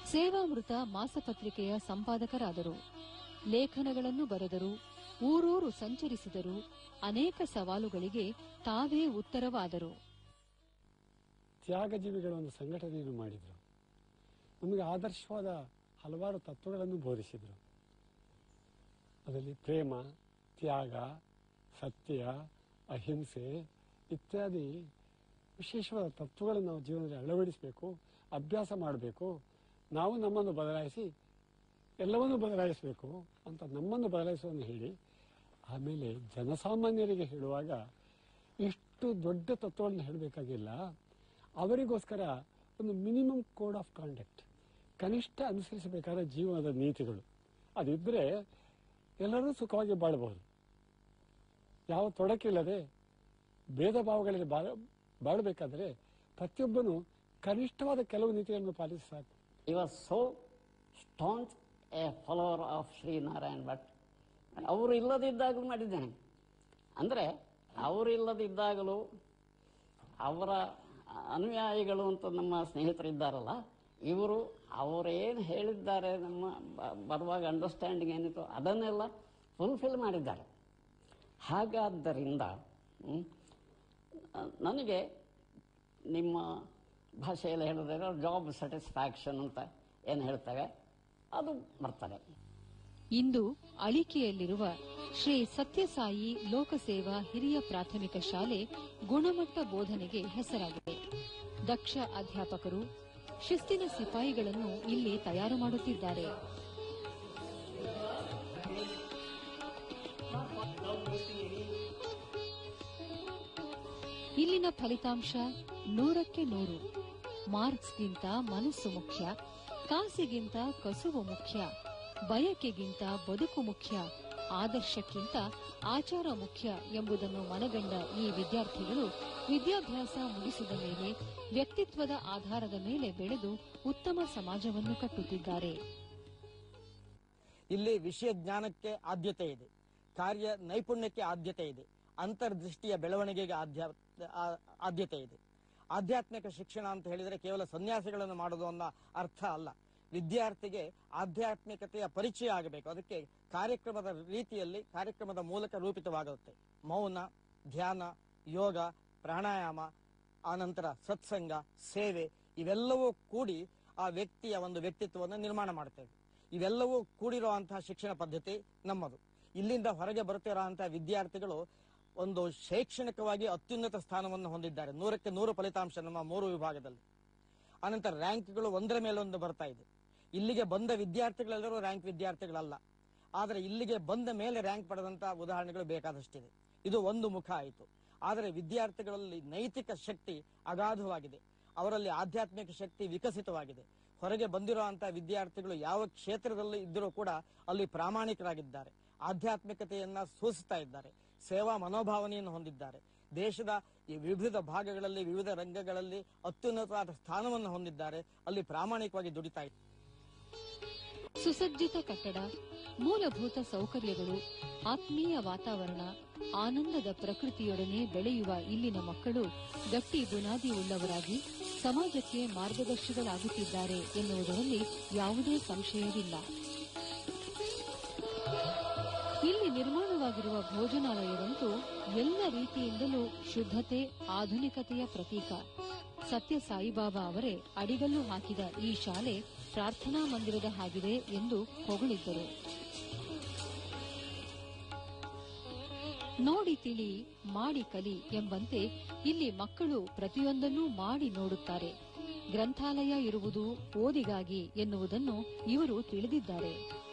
ಸೇವಾಮೃತ ಮಾಸಪತ್ರಿಕೆಯ ಸಂಪಾದಕರಾದರು ಲೇಖನಗಳನ್ನು ಬರೆದರು ಊರೂರು ಸಂಚರಿಸಿದರು ಅನೇಕ ಸವಾಲುಗಳಿಗೆ ತಾವೇ ಉತ್ತರವಾದರು ತ್ಯಾಗಜೀವಿಗಳ ಒಂದು ಸಂಘಟನೆಯನ್ನು ಮಾಡಿದರು ನಮಗೆ ಆದರ್ಶವಾದ ಹಲವಾರು ತತ್ವಗಳನ್ನು ಬೋಧಿಸಿದರು ಅದರಲ್ಲಿ ಪ್ರೇಮ ತ್ಯಾಗ ಸತ್ಯ ಅಹಿಂಸೆ ಇತ್ಯಾದಿ ವಿಶೇಷವಾದ ತತ್ವಗಳನ್ನು ನಾವು ಜೀವನದಲ್ಲಿ ಅಳವಡಿಸಬೇಕು ಅಭ್ಯಾಸ ಮಾಡಬೇಕು ನಾವು ನಮ್ಮನ್ನು ಬದಲಾಯಿಸಿ ಎಲ್ಲವನ್ನೂ ಬದಲಾಯಿಸಬೇಕು ಅಂತ ನಮ್ಮನ್ನು ಬದಲಾಯಿಸುವನ್ನು ಹೇಳಿ ಆಮೇಲೆ ಜನಸಾಮಾನ್ಯರಿಗೆ ಹೇಳುವಾಗ ಇಷ್ಟು ದೊಡ್ಡ ತತ್ವಗಳನ್ನು ಹೇಳಬೇಕಾಗಿಲ್ಲ ಅವರಿಗೋಸ್ಕರ ಒಂದು ಮಿನಿಮಮ್ ಕೋಡ್ ಆಫ್ ಕಾಂಡಕ್ಟ್ ಕನಿಷ್ಠ ಅನುಸರಿಸಬೇಕಾದ ಜೀವನದ ನೀತಿಗಳು ಅದಿದ್ದರೆ ಎಲ್ಲರೂ ಸುಖವಾಗಿ ಬಾಳಬಹುದು ಯಾವ ತೊಡಕಿಲ್ಲದೆ ಭೇದ ಭಾವಗಳಲ್ಲಿ ಬಾಳ ಬಾಳಬೇಕಾದರೆ ಪ್ರತಿಯೊಬ್ಬನು ಕನಿಷ್ಠವಾದ ಕೆಲವು ನೀತಿಗಳನ್ನು ಪಾಲಿಸಿ ಸಾಕು He was so staunch a follower of Sri Narayan Bhatt. ಅವರು ಇಲ್ಲದಿದ್ದಾಗಲೂ ಮಾಡಿದ್ದೇನೆ ಅಂದರೆ ಅವರು ಇಲ್ಲದಿದ್ದಾಗಲೂ ಅವರ ಅನುಯಾಯಿಗಳು ಅಂತ ನಮ್ಮ ಸ್ನೇಹಿತರಿದ್ದಾರಲ್ಲ ಇವರು ಅವರೇನು ಹೇಳಿದ್ದಾರೆ ನಮ್ಮ ಬ- ಬರುವಾಗ ಅಂಡರ್ಸ್ಟ್ಯಾಂಡಿಂಗ್ ಏನಿತ್ತು ಅದನ್ನೆಲ್ಲ ಫುಲ್ಫಿಲ್ ಮಾಡಿದ್ದಾರೆ ಹಾಗಾದ್ದರಿಂದ ಹ್ಮ್, ನನಗೆ ನಿಮ್ಮ ಭಾಷೆಯಲ್ಲಿ ಹೇಳಿದ್ರೆ ಜಾಬ್ ಸ್ಯಾಟಿಸ್ಫ್ಯಾಕ್ಷನ್ ಅಂತ ಏನು ಹೇಳ್ತೇವೆ ಅದು ಬರ್ತದೆ ಇಂದು ಅಳಿಕೆಯಲ್ಲಿರುವ ಶ್ರೀ ಸತ್ಯಸಾಯಿ ಲೋಕಸೇವಾ ಹಿರಿಯ ಪ್ರಾಥಮಿಕ ಶಾಲೆ ಗುಣಮಟ್ಟ ಬೋಧನೆಗೆ ಹೆಸರಾಗಿದೆ ದಕ್ಷ ಅಧ್ಯಾಪಕರು ಶಿಸ್ತಿನ ಸಿಪಾಯಿಗಳನ್ನು ಇಲ್ಲಿ ತಯಾರು ಮಾಡುತ್ತಿದ್ದಾರೆ ಇಲ್ಲಿನ ಫಲಿತಾಂಶ ನೂರಕ್ಕೆ ನೂರು ಮಾರ್ಕ್ಸ್ಗಿಂತ ಮನಸ್ಸು ಮುಖ್ಯ ಕಾಸಿಗಿಂತ ಕಸುವು ಮುಖ್ಯ ಬಯಕೆಗಿಂತ ಬದುಕು ಮುಖ್ಯ ಆದರ್ಶಕ್ಕಿಂತ ಆಚಾರ ಮುಖ್ಯ ಎಂಬುದನ್ನು ಮನಗಂಡ ಈ ವಿದ್ಯಾರ್ಥಿಗಳು ವಿದ್ಯಾಭ್ಯಾಸ ಮುಗಿಸಿದ ಮೇಲೆ ವ್ಯಕ್ತಿತ್ವದ ಆಧಾರದ ಮೇಲೆ ಬೆಳೆದು ಉತ್ತಮ ಸಮಾಜವನ್ನು ಕಟ್ಟುತ್ತಿದ್ದಾರೆ ಇಲ್ಲಿ ವಿಷಯ ಜ್ಞಾನಕ್ಕೆ ಆದ್ಯತೆ ಇದೆ ಕಾರ್ಯ ನೈಪುಣ್ಯಕ್ಕೆ ಆದ್ಯತೆ ಇದೆ ಅಂತರ್ದೃಷ್ಟಿಯ ಬೆಳವಣಿಗೆಗೆ ಆದ್ಯ- ಆ- ಆದ್ಯತೆ ಇದೆ ಆಧ್ಯಾತ್ಮಿಕ ಶಿಕ್ಷಣ ಅಂತ ಹೇಳಿದರೆ ಕೇವಲ ಸನ್ಯಾಸಿಗಳನ್ನು ಮಾಡೋದು ಅನ್ನೋ ಅರ್ಥ ಅಲ್ಲ ವಿದ್ಯಾರ್ಥಿಗೆ ಆಧ್ಯಾತ್ಮಿಕತೆಯ ಪರಿಚಯ ಆಗಬೇಕು ಅದಕ್ಕೆ ಕಾರ್ಯಕ್ರಮದ ರೀತಿಯಲ್ಲಿ ಕಾರ್ಯಕ್ರಮದ ಮೂಲಕ ರೂಪಿತವಾಗುತ್ತೆ ಮೌನ ಧ್ಯಾನ ಯೋಗ ಪ್ರಾಣಾಯಾಮ ಆನಂತರ ಸತ್ಸಂಗ ಸೇವೆ ಇವೆಲ್ಲವೂ ಕೂಡಿ ಆ ವ್ಯಕ್ತಿಯ ಒಂದು ವ್ಯಕ್ತಿತ್ವವನ್ನು ನಿರ್ಮಾಣ ಮಾಡ್ತೇವೆ ಇವೆಲ್ಲವೂ ಕೂಡಿರುವಂತಹ ಶಿಕ್ಷಣ ಪದ್ಧತಿ ನಮ್ಮದು ಇಲ್ಲಿಂದ ಹೊರಗೆ ಬರುತ್ತಿರುವಂತಹ ವಿದ್ಯಾರ್ಥಿಗಳು ಒಂದು ಶೈಕ್ಷಣಿಕವಾಗಿ ಅತ್ಯುನ್ನತ ಸ್ಥಾನವನ್ನು ಹೊಂದಿದ್ದಾರೆ ನೂರಕ್ಕೆ ನೂರು ಫಲಿತಾಂಶ ನಮ್ಮ ಮೂರು ವಿಭಾಗದಲ್ಲಿ ಅನಂತರ ರ್ಯಾಂಕ್ಗಳು ಒಂದರ ಮೇಲೆ ಒಂದು ಬರ್ತಾ ಇದೆ ಇಲ್ಲಿಗೆ ಬಂದ ವಿದ್ಯಾರ್ಥಿಗಳೆಲ್ಲರೂ ರ್ಯಾಂಕ್ ವಿದ್ಯಾರ್ಥಿಗಳಲ್ಲ ಆದರೆ ಇಲ್ಲಿಗೆ ಬಂದ ಮೇಲೆ ರ್ಯಾಂಕ್ ಪಡೆದಂತಹ ಉದಾಹರಣೆಗಳು ಬೇಕಾದಷ್ಟಿದೆ ಇದು ಒಂದು ಮುಖ ಆಯಿತು ಆದರೆ ವಿದ್ಯಾರ್ಥಿಗಳಲ್ಲಿ ನೈತಿಕ ಶಕ್ತಿ ಅಗಾಧವಾಗಿದೆ ಅವರಲ್ಲಿ ಆಧ್ಯಾತ್ಮಿಕ ಶಕ್ತಿ ವಿಕಸಿತವಾಗಿದೆ ಹೊರಗೆ ಬಂದಿರುವಂತಹ ವಿದ್ಯಾರ್ಥಿಗಳು ಯಾವ ಕ್ಷೇತ್ರದಲ್ಲಿ ಇದ್ದರೂ ಕೂಡ ಅಲ್ಲಿ ಪ್ರಾಮಾಣಿಕರಾಗಿದ್ದಾರೆ ಆಧ್ಯಾತ್ಮಿಕತೆಯನ್ನ ಸೂಚಿಸ್ತಾ ಇದ್ದಾರೆ ಸೇವಾ ಮನೋಭಾವನೆಯನ್ನು ಹೊಂದಿದ್ದಾರೆ ದೇಶದ ಈ ವಿವಿಧ ಭಾಗಗಳಲ್ಲಿ ವಿವಿಧ ರಂಗಗಳಲ್ಲಿ ಅತ್ಯುನ್ನತವಾದ ಸ್ಥಾನವನ್ನು ಹೊಂದಿದ್ದಾರೆ ಅಲ್ಲಿ ಪ್ರಾಮಾಣಿಕವಾಗಿ ದುಡಿತಾ ಇದ್ದಾರೆ ಸುಸಜ್ಜಿತ ಕಟ್ಟಡ ಮೂಲಭೂತ ಸೌಕರ್ಯಗಳು ಆತ್ಮೀಯ ವಾತಾವರಣ ಆನಂದದ ಪ್ರಕೃತಿಯೊಡನೆ ಬೆಳೆಯುವ ಇಲ್ಲಿನ ಮಕ್ಕಳು ಗಟ್ಟಿ ಬುನಾದಿ ಉಳ್ಳವರಾಗಿ ಸಮಾಜಕ್ಕೆ ಮಾರ್ಗದರ್ಶಿಗಳಾಗುತ್ತಿದ್ದಾರೆ ಎನ್ನುವುದರಲ್ಲಿ ಯಾವುದೇ ಸಂಶಯವಿಲ್ಲ ಇಲ್ಲಿ ನಿರ್ಮಾಣವಾಗಿರುವ ಭೋಜನಾಲಯವಂತೂ ಎಲ್ಲ ರೀತಿಯಿಂದಲೂ ಶುದ್ಧತೆ ಆಧುನಿಕತೆಯ ಪ್ರತೀಕ ಸತ್ಯ ಸಾಯಿಬಾಬಾ ಅವರೇ ಅಡಿಗಲ್ಲು ಹಾಕಿದ ಈ ಶಾಲೆ ಪ್ರಾರ್ಥನಾ ಮಂದಿರದ ಹಾಗಿದೆ ಎಂದು ಹೊಗಳಿದ್ದರು ನೋಡಿ ತಿಳಿ ಮಾಡಿ ಕಲಿ ಎಂಬಂತೆ ಇಲ್ಲಿ ಮಕ್ಕಳು ಪ್ರತಿಯೊಂದನ್ನೂ ಮಾಡಿ ನೋಡುತ್ತಾರೆ ಗ್ರಂಥಾಲಯ ಇರುವುದು ಓದಿಗಾಗಿ ಎನ್ನುವುದನ್ನು ಇವರು ತಿಳಿದಿದ್ದಾರೆ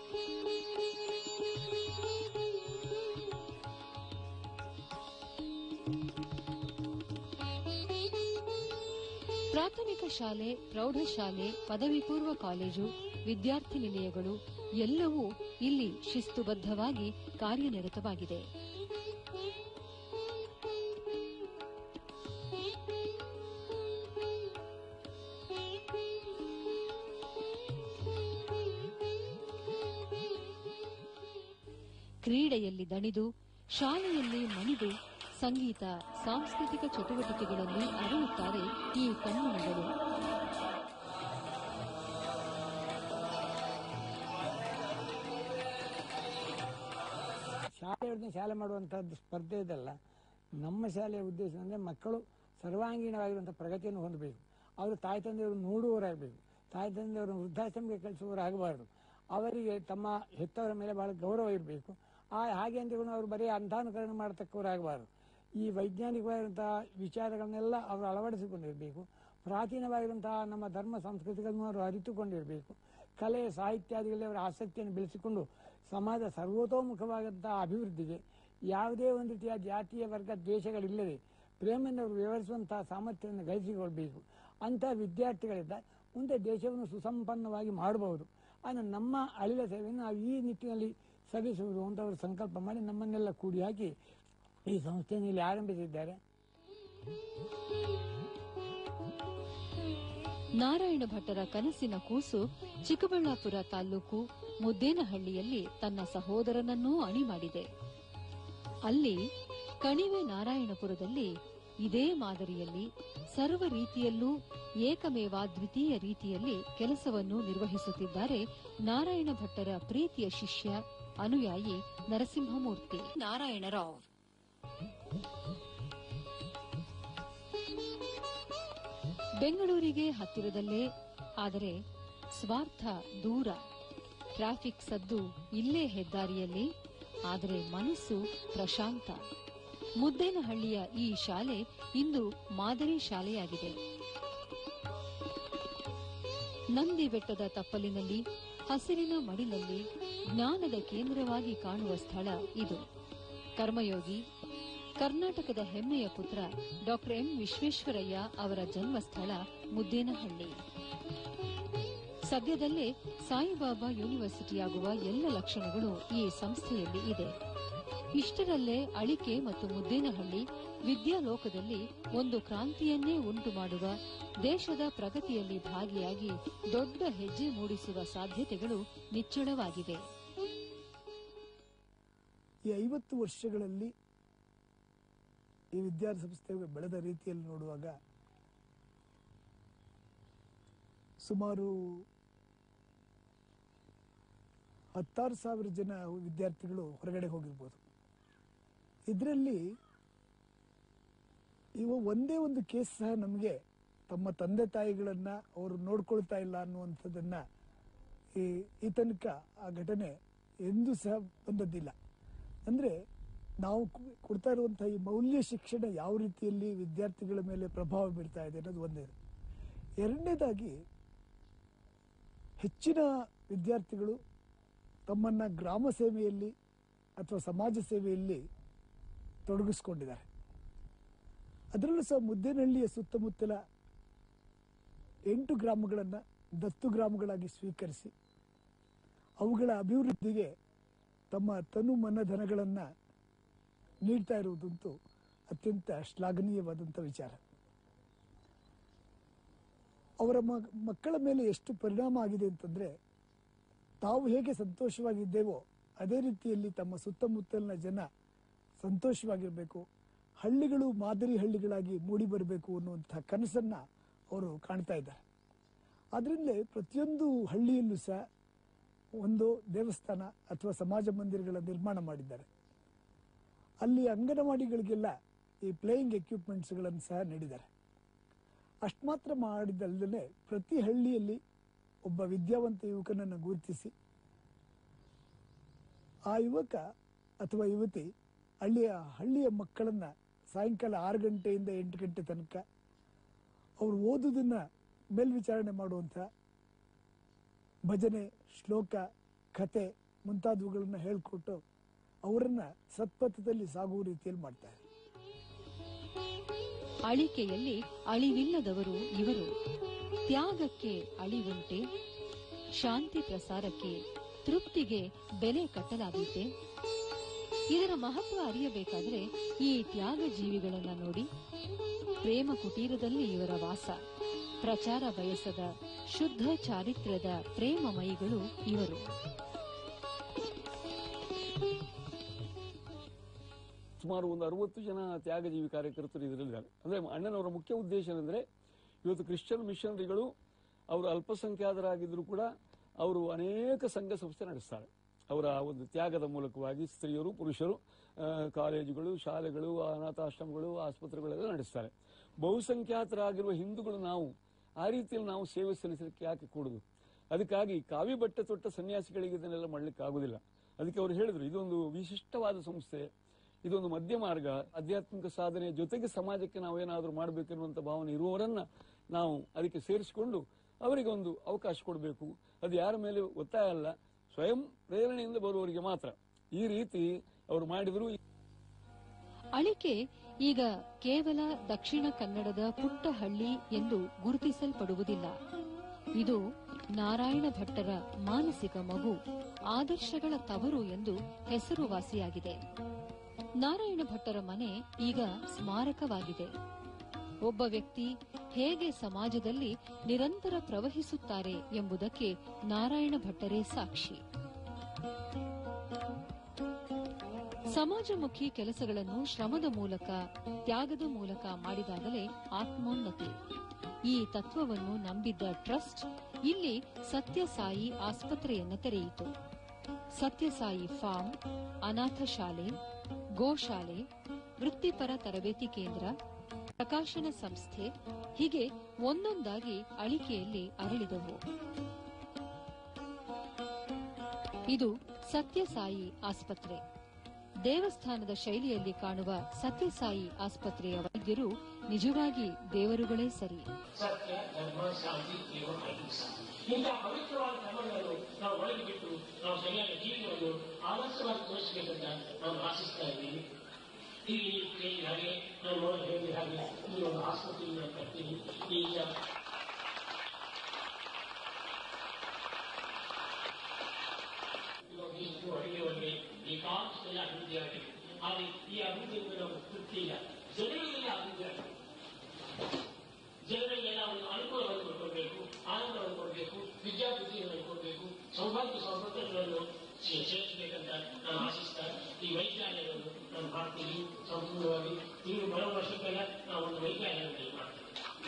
ಪ್ರಾಥಮಿಕ ಶಾಲೆ ಪ್ರೌಢಶಾಲೆ ಪದವಿ ಪೂರ್ವ ಕಾಲೇಜು ವಿದ್ಯಾರ್ಥಿ ನಿಲಯಗಳು ಎಲ್ಲವೂ ಇಲ್ಲಿ ಶಿಸ್ತುಬದ್ಧವಾಗಿ ಕಾರ್ಯನಿರತವಾಗಿದೆ ಕ್ರೀಡೆಯಲ್ಲಿ ದಣಿದು ಶಾಲೆಯಲ್ಲಿ ಮಣಿದು ಸಂಗೀತ ಸಾಂಸ್ಕೃತಿಕ ಚಟುವಟಿಕೆಗಳಲ್ಲಿ ಅರಳುತ್ತಾರೆ ಈ ಕಣ್ಣುಮಗಳು ಇವತ್ತಿನ ಶಾಲೆ ಮಾಡುವಂಥದ್ದು ಸ್ಪರ್ಧೆ ಇದಲ್ಲ ನಮ್ಮ ಶಾಲೆಯ ಉದ್ದೇಶ ಅಂದರೆ ಮಕ್ಕಳು ಸರ್ವಾಂಗೀಣವಾಗಿರುವಂಥ ಪ್ರಗತಿಯನ್ನು ಹೊಂದಬೇಕು ಅವರು ತಾಯಿ ತಂದೆಯವರು ನೋಡುವವರಾಗಬೇಕು ತಾಯಿ ತಂದೆಯವರು ವೃದ್ಧಾಶ್ರಮಕ್ಕೆ ಕಳಿಸುವವರಾಗಬಾರ್ದು ಅವರಿಗೆ ತಮ್ಮ ಹೆತ್ತವರ ಮೇಲೆ ಬಹಳ ಗೌರವ ಇರಬೇಕು ಆ ಹಾಗೆ ಅಂದ್ಕೊಂಡು ಅವರು ಬರೀ ಅಂಧಾನುಕರಣ ಮಾಡತಕ್ಕವರಾಗಬಾರ್ದು ಈ ವೈಜ್ಞಾನಿಕವಾಗಿರುವಂತಹ ವಿಚಾರಗಳನ್ನೆಲ್ಲ ಅವರು ಅಳವಡಿಸಿಕೊಂಡಿರಬೇಕು ಪ್ರಾಚೀನವಾಗಿರುವಂತಹ ನಮ್ಮ ಧರ್ಮ ಸಂಸ್ಕೃತಿಗಳನ್ನು ಅವರು ಅರಿತುಕೊಂಡಿರಬೇಕು ಕಲೆ ಸಾಹಿತ್ಯಾದಿಗಳಲ್ಲಿ ಅವರ ಆಸಕ್ತಿಯನ್ನು ಬೆಳೆಸಿಕೊಂಡು ಸಮಾಜ ಸರ್ವತೋಮುಖವಾದಂತಹ ಅಭಿವೃದ್ಧಿಗೆ ಯಾವುದೇ ಒಂದು ರೀತಿಯ ಜಾತಿಯ ವರ್ಗ ದ್ವೇಷಗಳಿಲ್ಲದೆ ಪ್ರೇಮದಿಂದ ಅವರು ವಿವರಿಸುವಂತಹ ಸಾಮರ್ಥ್ಯವನ್ನು ಗಳಿಸಿಕೊಳ್ಬೇಕು ಅಂತಹ ವಿದ್ಯಾರ್ಥಿಗಳಿಂದ ಮುಂದೆ ದೇಶವನ್ನು ಸುಸಂಪನ್ನವಾಗಿ ಮಾಡಬಹುದು ಆದರೆ ನಮ್ಮ ಅಳಿಲ ಸೇವೆಯನ್ನು ನಾವು ಈ ನಿಟ್ಟಿನಲ್ಲಿ ಸಲ್ಲಿಸುವುದು ಅಂತ ಅವರು ಸಂಕಲ್ಪ ಮಾಡಿ ನಮ್ಮನ್ನೆಲ್ಲ ಕೂಡಿ ಹಾಕಿ ಈ ಸಂಸ್ಥೆಯನ್ನು ಇಲ್ಲಿ ಆರಂಭಿಸಿದ್ದಾರೆ ನಾರಾಯಣ ಭಟ್ಟರ ಕನಸಿನ ಕೂಸು ಚಿಕ್ಕಬಳ್ಳಾಪುರ ತಾಲೂಕು ಮುದ್ದೇನಹಳ್ಳಿಯಲ್ಲಿ ತನ್ನ ಸಹೋದರನನ್ನೂ ಅಣಿ ಮಾಡಿದೆ ಅಲ್ಲಿ ಕಣಿವೆ ನಾರಾಯಣಪುರದಲ್ಲಿ ಇದೇ ಮಾದರಿಯಲ್ಲಿ ಸರ್ವ ರೀತಿಯಲ್ಲೂ ಏಕಮೇವಾದ್ವಿತೀಯ ರೀತಿಯಲ್ಲಿ ಕೆಲಸವನ್ನು ನಿರ್ವಹಿಸುತ್ತಿದ್ದಾರೆ ನಾರಾಯಣ ಭಟ್ಟರ ಪ್ರೀತಿಯ ಶಿಷ್ಯ ಅನುಯಾಯಿ ನರಸಿಂಹಮೂರ್ತಿ ನಾರಾಯಣರಾವ್ ಬೆಂಗಳೂರಿಗೆ ಹತ್ತಿರದಲ್ಲೇ ಆದರೆ ಸ್ವಾರ್ಥ ದೂರ ಟ್ರಾಫಿಕ್ ಸದ್ದು ಇಲ್ಲೇ ಹೆದ್ದಾರಿಯಲ್ಲಿ ಆದರೆ ಮನಸ್ಸು ಪ್ರಶಾಂತ ಮುದ್ದೇನಹಳ್ಳಿಯ ಈ ಶಾಲೆ ಇಂದು ಮಾದರಿ ಶಾಲೆಯಾಗಿದೆ ನಂದಿ ಬೆಟ್ಟದ ತಪ್ಪಲಿನಲ್ಲಿ ಹಸಿರಿನ ಮಡಿಲಲ್ಲಿ ಜ್ಞಾನದ ಕೇಂದ್ರವಾಗಿ ಕಾಣುವ ಸ್ಥಳ ಇದು ಕರ್ಮಯೋಗಿ ಕರ್ನಾಟಕದ ಹೆಮ್ಮೆಯ ಪುತ್ರ ಡಾಕ್ಟರ್ ಎಂ ವಿಶ್ವೇಶ್ವರಯ್ಯ ಅವರ ಜನ್ಮಸ್ಥಳ ಮುದ್ದೇನಹಳ್ಳಿ ಸದ್ಯದಲ್ಲೇ ಸಾಯಿಬಾಬಾ ಯೂನಿವರ್ಸಿಟಿಯಾಗುವ ಎಲ್ಲ ಲಕ್ಷಣಗಳು ಈ ಸಂಸ್ಥೆಯಲ್ಲಿ ಇದೆ ಇಷ್ಟರಲ್ಲೇ ಅಳಿಕೆ ಮತ್ತು ಮುದ್ದೇನಹಳ್ಳಿ ವಿದ್ಯಾಲೋಕದಲ್ಲಿ ಒಂದು ಕ್ರಾಂತಿಯನ್ನೇ ಉಂಟು ಮಾಡುವ ದೇಶದ ಪ್ರಗತಿಯಲ್ಲಿ ಭಾಗಿಯಾಗಿ ದೊಡ್ಡ ಹೆಜ್ಜೆ ಮೂಡಿಸುವ ಸಾಧ್ಯತೆಗಳು ನಿಚ್ಚಳವಾಗಿವೆ ಈ ಐವತ್ತು ವರ್ಷಗಳಲ್ಲಿ ಈ ವಿದ್ಯಾಸಂಸ್ಥೆ ಬೆಳೆದ ರೀತಿಯಲ್ಲಿ ನೋಡುವಾಗ ಸುಮಾರು ಹತ್ತಾರು ಸಾವಿರ ಜನ ವಿದ್ಯಾರ್ಥಿಗಳು ಹೊರಗಡೆ ಹೋಗಿರ್ಬೋದು ಇದರಲ್ಲಿ ಇವ ಒಂದೇ ಒಂದು ಕೇಸ್ ಸಹ ನಮಗೆ ತಮ್ಮ ತಂದೆ ತಾಯಿಗಳನ್ನ ಅವರು ನೋಡ್ಕೊಳ್ತಾ ಇಲ್ಲ ಅನ್ನುವಂಥದ್ದನ್ನ ಈ ಈ ತನಕ ಆ ಘಟನೆ ಎಂದೂ ಸಹ ಬಂದದ್ದಿಲ್ಲ ಅಂದ್ರೆ ನಾವು ಕು- ಕೊಡ್ತಾ ಇರುವಂತಹ ಈ ಮೌಲ್ಯ ಶಿಕ್ಷಣ ಯಾವ ರೀತಿಯಲ್ಲಿ ವಿದ್ಯಾರ್ಥಿಗಳ ಮೇಲೆ ಪ್ರಭಾವ ಬೀರ್ತಾ ಇದೆ ಅನ್ನೋದು ಒಂದೇ ಎರಡನೇದಾಗಿ ಹೆಚ್ಚಿನ ವಿದ್ಯಾರ್ಥಿಗಳು ತಮ್ಮನ್ನ ಗ್ರಾಮ ಸೇವೆಯಲ್ಲಿ ಅಥವಾ ಸಮಾಜ ಸೇವೆಯಲ್ಲಿ ತೊಡಗಿಸ್ಕೊಂಡಿದ್ದಾರೆ ಅದರಲ್ಲೂ ಸಹ ಮುದ್ದೇನಹಳ್ಳಿಯ ಸುತ್ತಮುತ್ತಲ ಎಂಟು ಗ್ರಾಮಗಳನ್ನು ದತ್ತು ಗ್ರಾಮಗಳಾಗಿ ಸ್ವೀಕರಿಸಿ ಅವುಗಳ ಅಭಿವೃದ್ಧಿಗೆ ತಮ್ಮ ತನು ಮನಧನಗಳನ್ನು ನೀಡ್ತಾ ಇರುವುದಂತೂ ಅತ್ಯಂತ ಶ್ಲಾಘನೀಯವಾದಂಥ ವಿಚಾರ ಅವರ ಮ- ಮಕ್ಕಳ ಮೇಲೆ ಎಷ್ಟು ಪರಿಣಾಮ ಆಗಿದೆ ಅಂತಂದ್ರೆ ತಾವು ಹೇಗೆ ಸಂತೋಷವಾಗಿದ್ದೇವೋ ಅದೇ ರೀತಿಯಲ್ಲಿ ತಮ್ಮ ಸುತ್ತಮುತ್ತಲಿನ ಜನ ಸಂತೋಷವಾಗಿರಬೇಕು ಹಳ್ಳಿಗಳು ಮಾದರಿ ಹಳ್ಳಿಗಳಾಗಿ ಮೂಡಿ ಬರಬೇಕು ಅನ್ನುವಂತಹ ಕನಸನ್ನ ಅವರು ಕಾಣ್ತಾ ಇದ್ದಾರೆ ಆದ್ರಿಂದಲೇ ಪ್ರತಿಯೊಂದು ಹಳ್ಳಿಯಲ್ಲೂ ಸಹ ಒಂದು ದೇವಸ್ಥಾನ ಅಥವಾ ಸಮಾಜ ಮಂದಿರಗಳ ನಿರ್ಮಾಣ ಮಾಡಿದ್ದಾರೆ ಅಲ್ಲಿ ಅಂಗನವಾಡಿಗಳಿಗೆಲ್ಲ ಈ ಪ್ಲೇಯಿಂಗ್ ಎಕ್ವಿಪ್ಮೆಂಟ್ಸ್ಗಳನ್ನು ಸಹ ನೀಡಿದ್ದಾರೆ ಅಷ್ಟು ಮಾತ್ರ ಮಾಡಿದ್ದಲ್ಲದೆ ಪ್ರತಿ ಹಳ್ಳಿಯಲ್ಲಿ ಒಬ್ಬ ವಿದ್ಯಾವಂತ ಯುವಕನನ್ನು ಗುರುತಿಸಿ ಆ ಯುವಕ ಅಥವಾ ಯುವತಿ ಹಳ್ಳಿಯ ಹಳ್ಳಿಯ ಮಕ್ಕಳನ್ನ ಸಾಯಂಕಾಲ ಆರು ಗಂಟೆಯಿಂದ ಎಂಟು ಗಂಟೆ ತನಕ ಅವರು ಓದುವುದನ್ನ ಮೇಲ್ವಿಚಾರಣೆ ಮಾಡುವಂಥ ಭಜನೆ ಶ್ಲೋಕ ಕತೆ ಮುಂತಾದವುಗಳನ್ನ ಹೇಳ್ಕೊಟ್ಟು ಅವರನ್ನ ಸತ್ಪಥದಲ್ಲಿ ಸಾಗುವ ರೀತಿಯಲ್ಲಿ ಮಾಡ್ತಾರೆ ಅಳಿಕೆಯಲ್ಲಿ ಅಳಿವಿಲ್ಲದವರು ಇವರು ತ್ಯಾಗಕ್ಕೆ ಅಳಿವುಂಟೆ ಶಾಂತಿ ಪ್ರಸಾರಕ್ಕೆ ತೃಪ್ತಿಗೆ ಬೆಲೆ ಕಟ್ಟಲಾದೀತೆ ಇದರ ಮಹತ್ವ ಅರಿಯಬೇಕಾದ್ರೆ ಈ ತ್ಯಾಗ ಜೀವಿಗಳನ್ನ ನೋಡಿ ಪ್ರೇಮ ಕುಟೀರದಲ್ಲಿ ಇವರ ವಾಸ ಪ್ರಚಾರ ಬಯಸದ ಶುದ್ಧ ಚಾರಿತ್ರ್ಯದ ಪ್ರೇಮಮಯಿಗಳು ಇವರು ಸುಮಾರು ಒಂದು ಅರವತ್ತು ಜನ ತ್ಯಾಗಜೀವಿ ಕಾರ್ಯಕರ್ತರು ಇದರಲ್ಲಿದ್ದಾರೆ ಅಂದ್ರೆ ಅಣ್ಣನವರ ಮುಖ್ಯ ಉದ್ದೇಶ ಏನಂದ್ರೆ ಇವತ್ತು ಕ್ರಿಶ್ಚಿಯನ್ ಮಿಷನರಿಗಳು ಅವರು ಅಲ್ಪಸಂಖ್ಯಾತರಾಗಿದ್ರು ಕೂಡ ಅವರು ಅನೇಕ ಸಂಘ ಸಂಸ್ಥೆ ನಡೆಸ್ತಾರೆ ಅವರ ಒಂದು ತ್ಯಾಗದ ಮೂಲಕವಾಗಿ ಸ್ತ್ರೀಯರು ಪುರುಷರು ಆ, ಕಾಲೇಜುಗಳು ಶಾಲೆಗಳು ಅನಾಥಾಶ್ರಮಗಳು ಆಸ್ಪತ್ರೆಗಳೆಲ್ಲ ನಡೆಸ್ತಾರೆ ಬಹುಸಂಖ್ಯಾತರಾಗಿರುವ ಹಿಂದೂಗಳು ನಾವು ಆ ರೀತಿಯಲ್ಲಿ ನಾವು ಸೇವೆ ಸಲ್ಲಿಸಲಿಕ್ಕೆ ಯಾಕೆ ಕೂಡುದು ಅದಕ್ಕಾಗಿ ಕಾವಿ ಬಟ್ಟೆ ತೊಟ್ಟ ಸನ್ಯಾಸಿಗಳಿಗೆ ಇದನ್ನೆಲ್ಲ ಮಾಡ್ಲಿಕ್ಕೆ ಆಗುದಿಲ್ಲ ಅದಕ್ಕೆ ಅವರು ಹೇಳಿದ್ರು ಇದೊಂದು ವಿಶಿಷ್ಟವಾದ ಸಂಸ್ಥೆ ಇದೊಂದು ಮಧ್ಯ ಮಾರ್ಗ ಆಧ್ಯಾತ್ಮಿಕ ಸಾಧನೆಯ ಜೊತೆಗೆ ಸಮಾಜಕ್ಕೆ ನಾವು ಏನಾದರೂ ಮಾಡಬೇಕೆನ್ನುವಂಥ ಭಾವನೆ ಇರುವವರನ್ನ ನಾವು ಅದಕ್ಕೆ ಸೇರಿಸಿಕೊಂಡು ಅವರಿಗೆ ಒಂದು ಅವಕಾಶ ಕೊಡಬೇಕು ಅದು ಯಾರ ಮೇಲೆ ಒತ್ತಾಯ ಅಲ್ಲ ಸ್ವಯಂ ಪ್ರೇರಣೆಯಿಂದ ಬರುವವರಿಗೆ ಮಾತ್ರ ಈ ರೀತಿ ಅವರು ಮಾಡಿದ್ರು ಅಳಿಕೆ ಈಗ ಕೇವಲ ದಕ್ಷಿಣ ಕನ್ನಡದ ಪುಟ್ಟ ಹಳ್ಳಿ ಎಂದು ಗುರುತಿಸಲ್ಪಡುವುದಿಲ್ಲ ಇದು ನಾರಾಯಣ ಭಟ್ಟರ ಮಾನಸಿಕ ಮಗು ಆದರ್ಶಗಳ ತವರು ಎಂದು ಹೆಸರುವಾಸಿಯಾಗಿದೆ ನಾರಾಯಣ ಭಟ್ಟರ ಮನೆ ಈಗ ಸ್ಮಾರಕವಾಗಿದೆ ಒಬ್ಬ ವ್ಯಕ್ತಿ ಹೇಗೆ ಸಮಾಜದಲ್ಲಿ ನಿರಂತರ ಪ್ರವಹಿಸುತ್ತಾರೆ ಎಂಬುದಕ್ಕೆ ನಾರಾಯಣ ಭಟ್ಟರೇ ಸಾಕ್ಷಿ ಸಮಾಜಮುಖಿ ಕೆಲಸಗಳನ್ನು ಶ್ರಮದ ಮೂಲಕ ತ್ಯಾಗದ ಮೂಲಕ ಮಾಡಿದಾಗಲೇ ಆತ್ಮೋನ್ನತಿ ಈ ತತ್ವವನ್ನು ನಂಬಿದ್ದ ಟ್ರಸ್ಟ್ ಇಲ್ಲಿ ಸತ್ಯಸಾಯಿ ಆಸ್ಪತ್ರೆಯನ್ನು ತೆರೆಯಿತು ಸತ್ಯಸಾಯಿ ಫಾರ್ಮ್ ಅನಾಥ ಶಾಲೆ ಗೋಶಾಲೆ ವೃತ್ತಿಪರ ತರಬೇತಿ ಕೇಂದ್ರ ಪ್ರಕಾಶನ ಸಂಸ್ಥೆ ಹೀಗೆ ಒಂದೊಂದಾಗಿ ಅಳಿಕೆಯಲ್ಲಿ ಅರಳಿದವು ಇದು ಸತ್ಯಸಾಯಿ ಆಸ್ಪತ್ರೆ ದೇವಸ್ಥಾನದ ಶೈಲಿಯಲ್ಲಿ ಕಾಣುವ ಸತ್ಯಸಾಯಿ ಆಸ್ಪತ್ರೆಯ ವೈದ್ಯರು ನಿಜವಾಗಿ ದೇವರುಗಳೇ ಸರಿ ಸತ್ಯ ಧರ್ಮ ಶಾಂತಿ ಜೀವ ಅಹಿಂಸೆ ಇಂತಹ ಪವಿತ್ರವಾದ ಧರ್ಮಗಳನ್ನು ನಾವು ಒಳಗೆ ಬಿಟ್ಟು ನಾವು ಸರಿಯಾದ ಜೀವನವನ್ನು ಆದರ್ಶವಾಗಿ ತೋರಿಸಬೇಕಂತ ನಾನು ಆಶಿಸ್ತಾ ಇದ್ದೀನಿ ಹೀಗೆ ನೀವು ಕೇಳಿದ ಹಾಗೆ ನಾನು ನೋಡಿ ಹೇಳಿದ ಹಾಗೆ ಈ ಒಂದು ಆಸ್ಪತ್ರೆಯನ್ನು ನಾನು ಕಟ್ತೀನಿ ಈಗ ಇವಾಗ ಇಷ್ಟು ಅಡುಗೆವರೆಗೆ ಏಕಾಂಶದಲ್ಲಿ ಅಭಿವೃದ್ಧಿ ಆಗಿದೆ ಆದರೆ ಈ ಅಭಿವೃದ್ಧಿಯಿಂದ ನಾವು ತೃಪ್ತಿ ಇಲ್ಲ ಜನಗಳಿಗೆಲ್ಲ ಅಭಿವೃದ್ಧಿ ಆಗಿದೆ ಜನರಿಗೆಲ್ಲ ಒಂದು ಅನುಕೂಲವನ್ನು ಕೊಡಬೇಕು ಆನಂದವನ್ನು ಕೊಡಬೇಕು ವಿದ್ಯಾಬುದ್ಧಿಯನ್ನು ಕೊಡಬೇಕು ಸೌಭಾಗ್ಯ ಸೌಭಾಗ್ಯಗಳನ್ನು ಸೇರಿಸಬೇಕಂತ ನಾನು ಆಶಿಸ್ತಾ ಈ ವೈದ್ಯಾಲಯವನ್ನು ನಾನು ಮಾಡ್ತೀನಿ ಸಂಪೂರ್ಣವಾಗಿ ಇನ್ನು ಬರುವ ವರ್ಷಕ್ಕೆಲ್ಲ ನಾವು ಒಂದು ವೈದ್ಯಾಲಯವನ್ನು ಮಾಡ್ತೀವಿ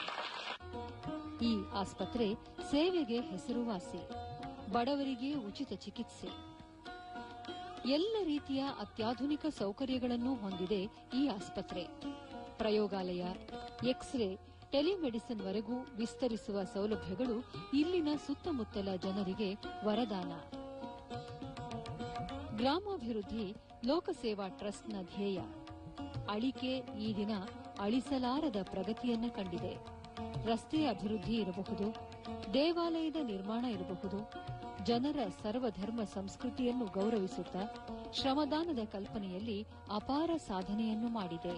ಈ ಆಸ್ಪತ್ರೆ ಸೇವೆಗೆ ಹೆಸರುವಾಸಿ ಬಡವರಿಗೆ ಉಚಿತ ಚಿಕಿತ್ಸೆ ಎಲ್ಲ ರೀತಿಯ ಅತ್ಯಾಧುನಿಕ ಸೌಕರ್ಯಗಳನ್ನು ಹೊಂದಿದೆ ಈ ಆಸ್ಪತ್ರೆ ಪ್ರಯೋಗಾಲಯ ಎಕ್ಸ್ರೇ ಟೆಲಿಮೆಡಿಸಿನ್ ವರೆಗೂ ವಿಸ್ತರಿಸುವ ಸೌಲಭ್ಯಗಳು ಇಲ್ಲಿನ ಸುತ್ತಮುತ್ತಲ ಜನರಿಗೆ ವರದಾನ ಗ್ರಾಮಾಭಿವೃದ್ಧಿ ಲೋಕಸೇವಾ ಟ್ರಸ್ಟ್ನ ಧ್ಯೇಯ ಅಳಿಕೆ ಈ ದಿನ ಅಳಿಸಲಾರದ ಪ್ರಗತಿಯನ್ನ ಕಂಡಿದೆ ರಸ್ತೆ ಅಭಿವೃದ್ಧಿ ಇರಬಹುದು ದೇವಾಲಯದ ನಿರ್ಮಾಣ ಇರಬಹುದು ಜನರ ಸರ್ವಧರ್ಮ ಸಂಸ್ಕೃತಿಯನ್ನು ಗೌರವಿಸುತ್ತಾ ಶ್ರಮದಾನದ ಕಲ್ಪನೆಯಲ್ಲಿ ಅಪಾರ ಸಾಧನೆಯನ್ನು ಮಾಡಿದೆ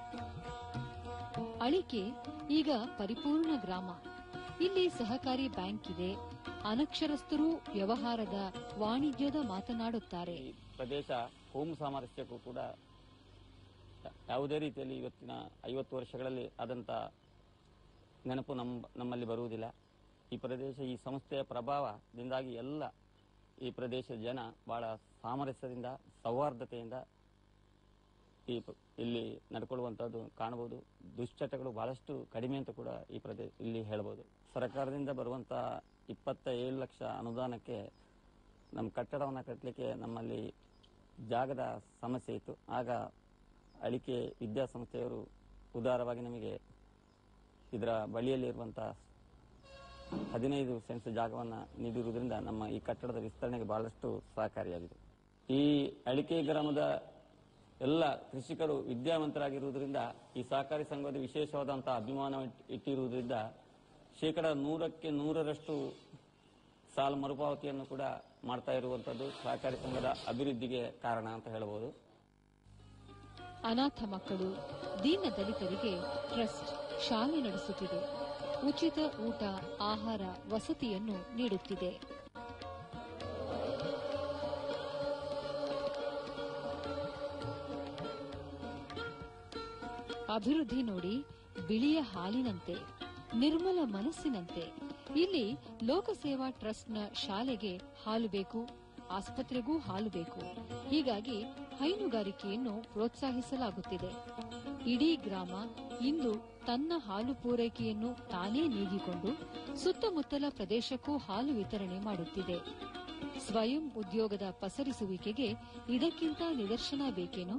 ಅಳಿಕೆ ಈಗ ಪರಿಪೂರ್ಣ ಗ್ರಾಮ ಇಲ್ಲಿ ಸಹಕಾರಿ ಬ್ಯಾಂಕ್ ಇದೆ ಅನಕ್ಷರಸ್ಥರೂ ವ್ಯವಹಾರದ ವಾಣಿಜ್ಯದ ಮಾತನಾಡುತ್ತಾರೆ ಈ ಪ್ರದೇಶ ಹೋಮ ಸಾಮರಸ್ಯಕ್ಕೂ ಕೂಡ ಯಾವುದೇ ರೀತಿಯಲ್ಲಿ ಇವತ್ತಿನ ಐವತ್ತು ವರ್ಷಗಳಲ್ಲಿ ಆದಂಥ ನೆನಪು ನಮ್ಮ ನಮ್ಮಲ್ಲಿ ಬರುವುದಿಲ್ಲ ಈ ಪ್ರದೇಶ ಈ ಸಂಸ್ಥೆಯ ಪ್ರಭಾವದಿಂದಾಗಿ ಎಲ್ಲ ಈ ಪ್ರದೇಶದ ಜನ ಬಹಳ ಸಾಮರಸ್ಯದಿಂದ ಸೌಹಾರ್ದತೆಯಿಂದ ಈ ಪ- ಇಲ್ಲಿ ನಡ್ಕೊಳ್ಳುವಂಥದ್ದು ಕಾಣಬಹುದು ದುಶ್ಚಟಗಳು ಬಹಳಷ್ಟು ಕಡಿಮೆ ಅಂತ ಕೂಡ ಈ ಪ್ರದೇಶ ಇಲ್ಲಿ ಹೇಳ್ಬೋದು ಸರ್ಕಾರದಿಂದ ಬರುವಂಥ ಇಪ್ಪತ್ತ ಏಳು ಲಕ್ಷ ಅನುದಾನಕ್ಕೆ ನಮ್ಮ ಕಟ್ಟಡವನ್ನು ಕಟ್ಟಲಿಕ್ಕೆ ನಮ್ಮಲ್ಲಿ ಜಾಗದ ಸಮಸ್ಯೆ ಇತ್ತು ಆಗ ಅಳಿಕೆ ವಿದ್ಯಾಸಂಸ್ಥೆಯವರು ಉದಾರವಾಗಿ ನಮಗೆ ಇದರ ಬಳಿಯಲ್ಲಿ ಇರುವಂಥ ಹದಿನೈದು ಸೆನ್ಸ್ ಜಾಗವನ್ನು ನೀಡಿರುವುದರಿಂದ ನಮ್ಮ ಈ ಕಟ್ಟಡದ ವಿಸ್ತರಣೆಗೆ ಬಹಳಷ್ಟು ಸಹಕಾರಿಯಾಗಿದೆ ಈ ಅಳಿಕೆ ಗ್ರಾಮದ ಎಲ್ಲ ಕೃಷಿಕರು ವಿದ್ಯಾವಂತರಾಗಿರುವುದರಿಂದ ಈ ಸಹಕಾರಿ ಸಂಘದ ವಿಶೇಷವಾದಂತಹ ಅಭಿಮಾನ ಇಟ್- ಇಟ್ಟಿರುವುದರಿಂದ ಶೇಕಡ ನೂರಕ್ಕೆ ನೂರರಷ್ಟು ಸಾಲ ಮರುಪಾವತಿಯನ್ನು ಕೂಡ ಮಾಡ್ತಾ ಇರುವಂತದ್ದು ಸಹಕಾರಿ ಸಂಘದ ಅಭಿವೃದ್ಧಿಗೆ ಕಾರಣ ಅಂತ ಹೇಳಬಹುದು ಅನಾಥ ಮಕ್ಕಳು ದೀನ ದಲಿತರಿಗೆ ಟ್ರಸ್ಟ್ ಶಾಲೆ ನಡೆಸುತ್ತಿದೆ ಉಚಿತ ಊಟ ಆಹಾರ ವಸತಿಯನ್ನು ನೀಡುತ್ತಿದೆ ಅಭಿವೃದ್ಧಿ ನೋಡಿ ಬಿಳಿಯ ಹಾಲಿನಂತೆ ನಿರ್ಮಲ ಮನಸ್ಸಿನಂತೆ ಇಲ್ಲಿ ಲೋಕಸೇವಾ ಟ್ರಸ್ಟ್ನ ಶಾಲೆಗೆ ಹಾಲು ಬೇಕು ಆಸ್ಪತ್ರೆಗೂ ಹಾಲು ಬೇಕು ಹೀಗಾಗಿ ಹೈನುಗಾರಿಕೆಯನ್ನು ಪ್ರೋತ್ಸಾಹಿಸಲಾಗುತ್ತಿದೆ ಇಡೀ ಗ್ರಾಮ ಇಂದು ತನ್ನ ಹಾಲು ಪೂರೈಕೆಯನ್ನು ತಾನೇ ನೀಗಿಕೊಂಡು ಸುತ್ತಮುತ್ತಲ ಪ್ರದೇಶಕ್ಕೂ ಹಾಲು ವಿತರಣೆ ಮಾಡುತ್ತಿದೆ ಸ್ವಯಂ ಉದ್ಯೋಗದ ಪಸರಿಸುವಿಕೆಗೆ ಇದಕ್ಕಿಂತ ನಿದರ್ಶನ ಬೇಕೇನು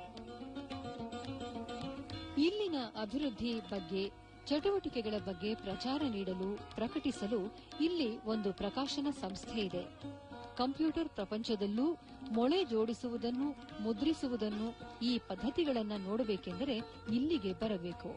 ಇಲ್ಲಿನ ಅಭಿವೃದ್ಧಿ ಬಗ್ಗೆ ಚಟುವಟಿಕೆಗಳ ಬಗ್ಗೆ ಪ್ರಚಾರ ನೀಡಲು ಪ್ರಕಟಿಸಲು ಇಲ್ಲಿ ಒಂದು ಪ್ರಕಾಶನ ಸಂಸ್ಥೆ ಇದೆ ಕಂಪ್ಯೂಟರ್ ಪ್ರಪಂಚದಲ್ಲೂ ಮೊಳೆ ಜೋಡಿಸುವುದನ್ನು ಮುದ್ರಿಸುವುದನ್ನು ಈ ಪದ್ಧತಿಗಳನ್ನು ನೋಡಬೇಕೆಂದರೆ ಇಲ್ಲಿಗೆ ಬರಬೇಕು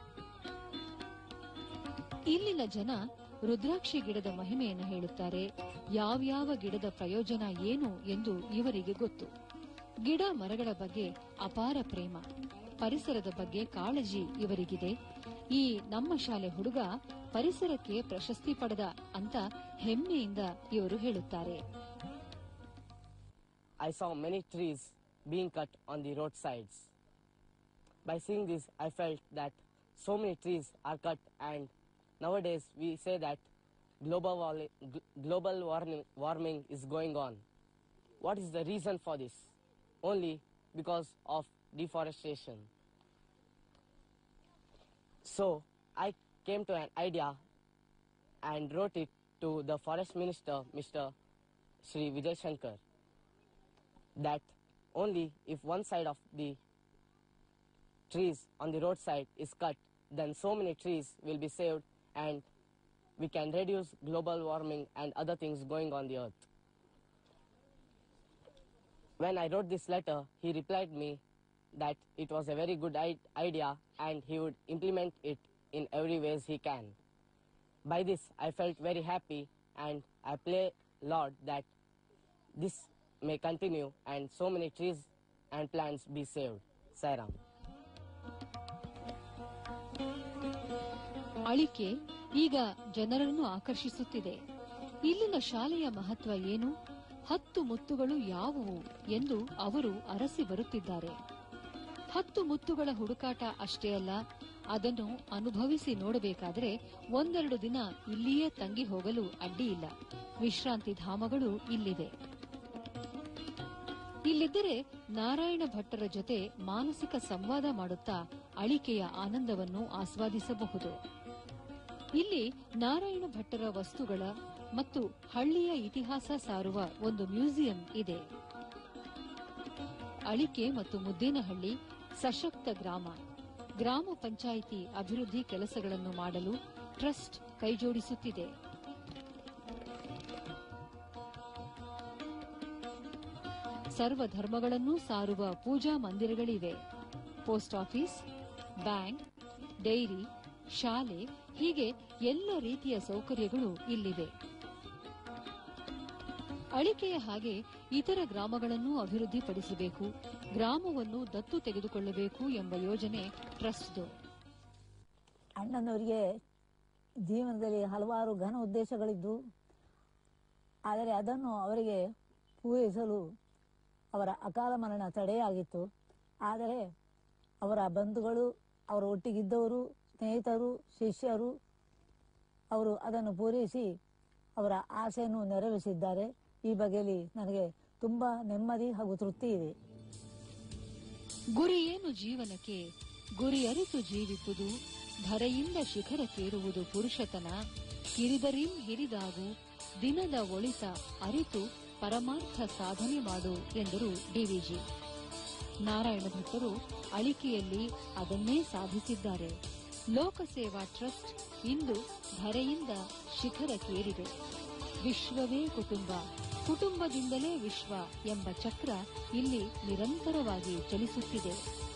ಇಲ್ಲಿನ ಜನ ರುದ್ರಾಕ್ಷಿ ಗಿಡದ ಮಹಿಮೆಯನ್ನು ಹೇಳುತ್ತಾರೆ ಯಾವ್ಯಾವ ಗಿಡದ ಪ್ರಯೋಜನ ಏನು ಎಂದು ಇವರಿಗೆ ಗೊತ್ತು ಗಿಡ ಮರಗಳ ಬಗ್ಗೆ ಅಪಾರ ಪ್ರೇಮ ಪರಿಸರದ ಬಗ್ಗೆ ಕಾಳಜಿ ಇವರಿಗಿದೆ ಈ ನಮ್ಮ ಶಾಲೆ ಹುಡುಗ ಪರಿಸರಕ್ಕೆ ಪ್ರಶಸ್ತಿ ಪಡೆದ ಅಂತ ಹೆಮ್ಮೆಯಿಂದ ಇವರು ಹೇಳುತ್ತಾರೆ I saw many trees being cut on the roadsides. By seeing this, I felt that so many trees are cut, and nowadays we say that global, warli- gl- global warming, warming is going on. What is the reason for this? Only because of deforestation. So I came to an idea and wrote it to the forest minister, Mr. Sri Vijay Shankar that only if one side of the trees on the roadside is cut, then so many trees will be saved and we can reduce global warming and other things going on the earth. When I wrote this letter, he replied me that it was a very good I- idea and he would implement it in every ways he can. By this, I felt very happy and I pray Lord that this may continue and so many trees and plants be saved. Sairam. ಅಳಿಕೆ ಈಗ ಜನರನ್ನು ಆಕರ್ಷಿಸುತ್ತಿದೆ ಇಲ್ಲಿನ ಶಾಲೆಯ ಮಹತ್ವ ಏನು ಹತ್ತು ಮುತ್ತುಗಳು ಯಾವುವು ಎಂದು ಅವರು ಅರಸಿ ಬರುತ್ತಿದ್ದಾರೆ ಹತ್ತು ಮುತ್ತುಗಳ ಹುಡುಕಾಟ ಅಷ್ಟೇ ಅಲ್ಲ ಅದನ್ನು ಅನುಭವಿಸಿ ನೋಡಬೇಕಾದರೆ ಒಂದೆರಡು ದಿನ ಇಲ್ಲಿಯೇ ತಂಗಿ ಹೋಗಲು ಅಡ್ಡಿಯಿಲ್ಲ ವಿಶ್ರಾಂತಿ ಧಾಮಗಳು ಇಲ್ಲಿವೆ ಇಲ್ಲಿದ್ದರೆ ನಾರಾಯಣ ಭಟ್ಟರ ಜೊತೆ ಮಾನಸಿಕ ಸಂವಾದ ಮಾಡುತ್ತಾ ಅಳಿಕೆಯ ಆನಂದವನ್ನು ಆಸ್ವಾದಿಸಬಹುದು ಇಲ್ಲಿ ನಾರಾಯಣ ಭಟ್ಟರ ವಸ್ತುಗಳ ಮತ್ತು ಹಳ್ಳಿಯ ಇತಿಹಾಸ ಸಾರುವ ಒಂದು ಮ್ಯೂಸಿಯಂ ಇದೆ ಅಳಿಕೆ ಮತ್ತು ಮುದ್ದೇನಹಳ್ಳಿ ಸಶಕ್ತ ಗ್ರಾಮ ಗ್ರಾಮ ಪಂಚಾಯಿತಿ ಅಭಿವೃದ್ಧಿ ಕೆಲಸಗಳನ್ನು ಮಾಡಲು ಟ್ರಸ್ಟ್ ಕೈಜೋಡಿಸುತ್ತಿದೆ ಸರ್ವ ಧರ್ಮಗಳನ್ನೂ ಸಾರುವ ಪೂಜಾ ಮಂದಿರಗಳಿವೆ ಪೋಸ್ಟ್ ಆಫೀಸ್ ಬ್ಯಾಂಕ್ ಡೈರಿ ಶಾಲೆ ಹೀಗೆ ಎಲ್ಲ ರೀತಿಯ ಸೌಕರ್ಯಗಳು ಇಲ್ಲಿವೆ ಅಳಿಕೆಯ ಹಾಗೆ ಇತರ ಗ್ರಾಮಗಳನ್ನು ಅಭಿವೃದ್ಧಿಪಡಿಸಬೇಕು ಗ್ರಾಮವನ್ನು ದತ್ತು ತೆಗೆದುಕೊಳ್ಳಬೇಕು ಎಂಬ ಯೋಜನೆ ಟ್ರಸ್ಟ್ದು ಅಣ್ಣನವರಿಗೆ ಜೀವನದಲ್ಲಿ ಹಲವಾರು ಘನ ಉದ್ದೇಶಗಳಿದ್ದು ಆದರೆ ಅದನ್ನು ಅವರಿಗೆ ಪೂರೈಸಲು ಅವರ ಅಕಾಲ ಮರಣ ತಡೆಯಾಗಿತ್ತು ಆದರೆ ಅವರ ಬಂಧುಗಳು ಅವರ ಒಟ್ಟಿಗಿದ್ದವರು ಸ್ನೇಹಿತರು ಶಿಷ್ಯರು ಅವರು ಅದನ್ನು ಪೂರೈಸಿ ಅವರ ಆಸೆಯನ್ನು ನೆರವೇರಿಸಿದ್ದಾರೆ ಈ ಬಗೆಯಲ್ಲಿ ನನಗೆ ತುಂಬ ನೆಮ್ಮದಿ ಹಾಗೂ ತೃಪ್ತಿ ಇದೆ ಗುರಿಯೇನು ಜೀವನಕ್ಕೆ ಗುರಿ ಅರಿತು ಜೀವಿಸುವುದು ಧರೆಯಿಂದ ಶಿಖರಕ್ಕೇರುವುದು ಪುರುಷತನ ಕಿರಿದರಿಂ ಹಿರಿದಾಗು ದಿನದ ಒಳಿತ ಅರಿತು ಪರಮಾರ್ಥ ಸಾಧನೆ ಮಾಡು ಎಂದರು ಡಿವಿಜಿ ನಾರಾಯಣ ಭಟ್ಟರು ಅಳಿಕೆಯಲ್ಲಿ ಅದನ್ನೇ ಸಾಧಿಸಿದ್ದಾರೆ ಲೋಕಸೇವಾ ಟ್ರಸ್ಟ್ ಇಂದು ಧರೆಯಿಂದ ಶಿಖರಕ್ಕೇರಿದೆ ವಿಶ್ವವೇ ಕುಟುಂಬ ಕುಟುಂಬದಿಂದಲೇ ವಿಶ್ವ ಎಂಬ ಚಕ್ರ ಇಲ್ಲಿ ನಿರಂತರವಾಗಿ ಚಲಿಸುತ್ತಿದೆ